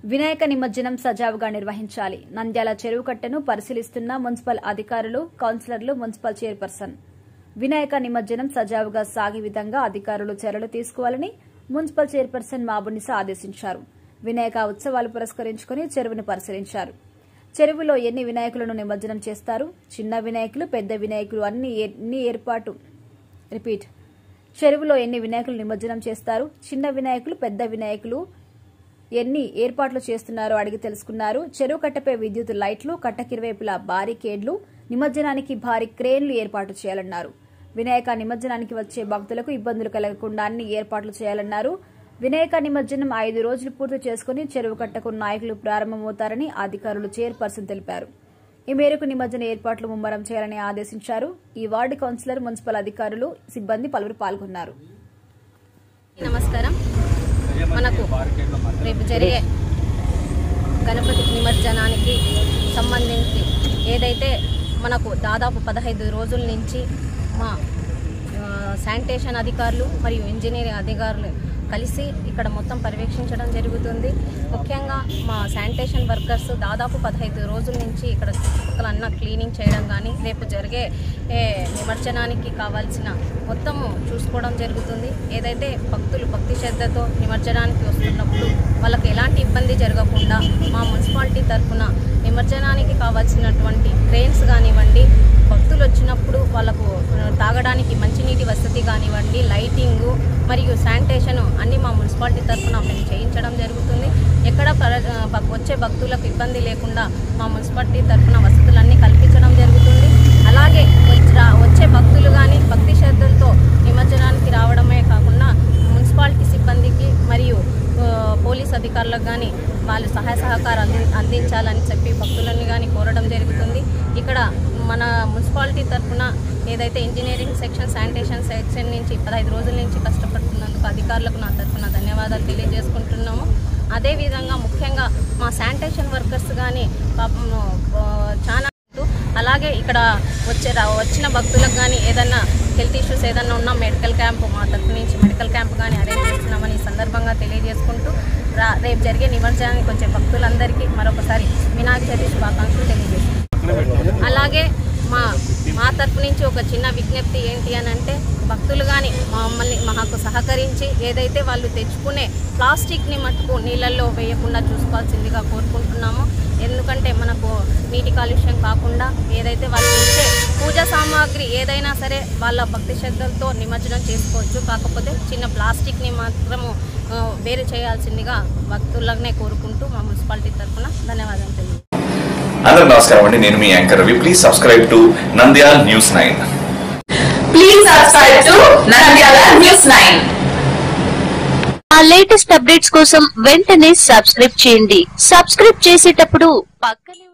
వినాయక నిమజ్జనం సజావుగా నిర్వహించాలి నంద్యాల చెరువు కట్టెను పరిశీలిస్తున్న మున్సిపల్ అధికారులు కౌన్సిలర్లు మున్సిపల్ చైర్పర్సన్ వినాయక నిమజ్జనం సజావుగా సాగే విధంగా అధికారులు చర్యలు తీసుకోవాలని మున్సిపల్ చైర్పర్సన్ మాబునిసా ఆదేశించారు వినాయక ఉత్సవాలు పురస్కరించుకుని చెరువును పరిశీలించారు చెరువులో ఎన్ని వినాయకులను నిమజ్జనం చేస్తారు చిన్న వినాయకులు పెద్ద వినాయకులు అన్ని ఎన్ని ఏర్పాటు రిపీట్ చెరువులో ఎన్ని వినాయకులు నిమజ్జనం చేస్తారు చిన్న వినాయకులు పెద్ద వినాయకులు ఎన్ని ఏర్పాట్లు చేస్తున్నారో అడిగి తెలుసుకున్నారు చెరువు కట్టపై విద్యుత్ లైట్లు కట్టకిరువైపులా బారికేడ్లు నిమజ్జనానికి భారీ క్రేన్లు ఏర్పాటు చేయాలన్నారు వినాయక నిమజ్జనానికి వచ్చే భక్తులకు ఇబ్బందులు కలగకుండా అన్ని ఏర్పాట్లు చేయాలన్నారు వినాయక నిమజ్జనం ఐదు రోజులు పూర్తి చేసుకుని చెరువు కట్టకు నాయకులు ప్రారంభమవుతారని అధికారులు చైర్పర్సన్ తెలిపారు ఈ మేరకు నిమజ్జన ఏర్పాట్లు ముమ్మరం చేయాలని ఆదేశించారు ఈ వార్డు కౌన్సిలర్ మున్సిపల్ అధికారులు సిబ్బంది పలువురు పాల్గొన్నారు నమస్కారం మనకు రేపు జరిగే గణపతి నిమజ్జనానికి సంబంధించి ఏదైతే మనకు దాదాపు పదహైదు రోజుల నుంచి మా ఆ, శానిటేషన్ అధికారులు మరియు ఇంజనీరింగ్ అధికారులు కలిసి ఇక్కడ మొత్తం పర్యవేక్షించడం జరుగుతుంది ముఖ్యంగా మా శానిటేషన్ వర్కర్స్ దాదాపు పదహైదు రోజుల నుంచి ఇక్కడ చుట్టుపక్కల అన్న క్లీనింగ్ చేయడం కానీ రేపు జరిగే ఏ, నిమజ్జనానికి కావాల్సిన మొత్తము చూసుకోవడం జరుగుతుంది ఏదైతే భక్తులు భక్తి శ్రద్ధతో నిమజ్జనానికి వస్తున్నప్పుడు వాళ్ళకి ఎలాంటి ఇబ్బంది జరగకుండా మా మున్సిపాలిటీ తరఫున నిమజ్జనానికి కావాల్సినటువంటి ట్రైన్స్ కానివ్వండి భక్తులు వచ్చినప్పుడు వాళ్ళకు ఆ, తాగడానికి మంచినీటి వసతి కానివ్వండి లైటింగు మరియు శానిటేషన్ అన్నీ మా మున్సిపాలిటీ తరఫున మేము చేయించడం జరుగుతుంది ఎక్కడ పర ఆ, భక్- వచ్చే భక్తులకు ఇబ్బంది లేకుండా మా మున్సిపాలిటీ తరఫున వసతులన్నీ కల్పించడం జరుగుతుంది అలాగే వచ్చి- వచ్చే భక్తులు కానీ భక్తి శ్రద్ధలతో నిమజ్జనానికి రావడమే కాకుండా మున్సిపాలిటీ సిబ్బందికి మరియు ఆ, పోలీస్ అధికారులకు కానీ వాళ్ళు సహాయ సహకారం అంది అందించాలని చెప్పి భక్తులను కానీ కోరడం జరుగుతుంది ఇక్కడ మన మున్సిపాలిటీ తరఫున ఏదైతే ఇంజనీరింగ్ సెక్షన్ శానిటేషన్ సెక్షన్ నుంచి పదహైదు రోజుల నుంచి కష్టపడుతున్నందుకు అధికారులకు నా తరఫున ధన్యవాదాలు తెలియజేసుకుంటున్నాము అదేవిధంగా ముఖ్యంగా మా శానిటేషన్ వర్కర్స్ కానీ పాపం ఆ, చాలా అలాగే ఇక్కడ వచ్చే రా- వచ్చిన భక్తులకు కానీ ఏదన్నా హెల్త్ ఇష్యూస్ ఏదన్నా ఉన్నా మెడికల్ క్యాంప్ మా తరఫు నుంచి మెడికల్ క్యాంప్ కానీ అరేంజ్ చేస్తున్నామని ఈ సందర్భంగా తెలియజేసుకుంటూ రా రేపు జరిగే నిమజ్జనానికి వచ్చే భక్తులందరికీ మరొకసారి వినాయక చవితి శుభాకాంక్షలు తెలియజేస్తున్నాం అలాగే మా మా తరపు నుంచి ఒక చిన్న విజ్ఞప్తి ఏంటి అని అంటే భక్తులు కానీ మమ్మల్ని మాకు సహకరించి ఏదైతే వాళ్ళు తెచ్చుకునే ప్లాస్టిక్ని మటుకు నీళ్ళల్లో వేయకుండా చూసుకోవాల్సిందిగా కోరుకుంటున్నాము ఎందుకంటే మనకు నీటి కాలుష్యం కాకుండా ఏదైతే వాళ్ళు ఇచ్చే పూజా సామాగ్రి ఏదైనా సరే వాళ్ళ భక్తి శ్రద్ధలతో నిమజ్జనం చేసుకోవచ్చు కాకపోతే చిన్న ప్లాస్టిక్ని మాత్రము ఆ, వేరు చేయాల్సిందిగా భక్తులనే కోరుకుంటూ మా మున్సిపాలిటీ తరఫున ధన్యవాదాలు తెలియజేస్తున్నాను. అందరూ నమస్కారం అండి నేను మీ anchor Ravi please subscribe to Nandyal news nine Please subscribe to Nandyala News 9. ఆ లేటెస్ట్ అప్డేట్స్ కోసం వెంటనే సబ్స్క్రైబ్ చేయండి సబ్స్క్రైబ్ చేసేటప్పుడు పక్కనే